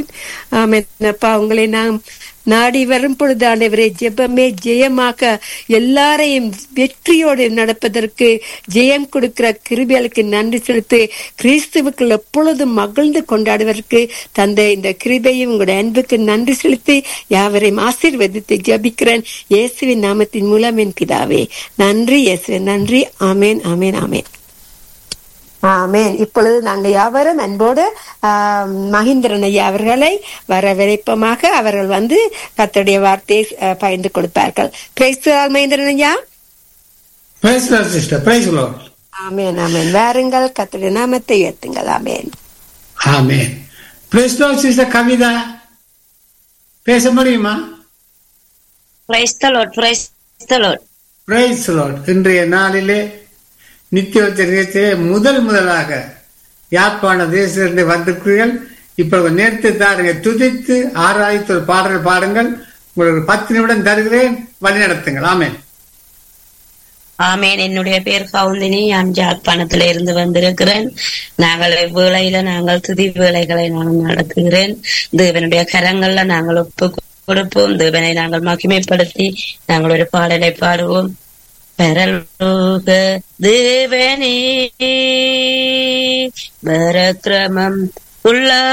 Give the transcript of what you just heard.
ஆமேன் ஆமேன் அப்பா உங்களை நாம் நாடி வரும் பொழுது ஆண்டவரே ஜெபமே ஜெயமாக்க எல்லாரையும் வெற்றியோடு நடப்பதற்கு ஜெயம் கொடுக்கிற கிருபிகளுக்கு நன்றி செலுத்தி கிறிஸ்துவுக்குள் எப்பொழுதும் மகிழ்ந்து கொண்டாடுவதற்கு தந்த இந்த கிருபையும் உங்களுடைய அன்புக்கு நன்றி செலுத்தி யாவரையும் ஆசீர்வதித்து ஜபிக்கிறேன் இயேசுவின் நாமத்தின் மூலம் என் பிதாவே நன்றி இயேசுவின் நன்றி ஆமேன் ஆமேன் ஆமேன் ஆமேன் இப்பொழுது நாங்கள் யாவரும் அன்போடு ஆஹ், மகேந்திரன் ஐயா அவர்களை வரவேற்பமாக அவர்கள் வந்து கர்த்தருடைய வார்த்தையை ஆஹ், பகிர்ந்து கொடுப்பார்கள் பிரைஸ்துவால் மகேந்திரன் ஐயா praise sister praise lord amen amen வாருங்கள் கர்த்தருடைய நாமத்தை உயர்த்துங்கள் amen amen praise lord sister Kavitha பேச முடியுமா praise the lord praise the lord praise lord இன்றைய நாளிலே நித்தியோத்த நிகழ்ச்சியிலே முதல் முதலாக யாழ்ப்பாண தேசத்திலிருந்து வந்திருக்கிறீர்கள் இப்ப நேர்த்து தாருங்க துதித்து ஆராய்த்து ஒரு பாடல் பாடுங்கள் உங்களுக்கு ஒரு பத்து நிமிடம் தருகிறேன் வழி நடத்துங்கள் ஆமென் ஆமேன் என்னுடைய பேர் கவுந்தினி நான் ஜாழ்ப்பாணத்துல இருந்து வந்திருக்கிறேன் நாங்கள் வேளையில நாங்கள் துதி வேலைகளை நான் நடத்துகிறேன் தேவனுடைய கரங்கள்ல நாங்கள் ஒப்பு கொடுப்போம் தேவனை நாங்கள் மகிமைப்படுத்தி நாங்கள் ஒரு பாடலை பாடுவோம் பரலோக தேவனே பரக்கிரமம் உள்ள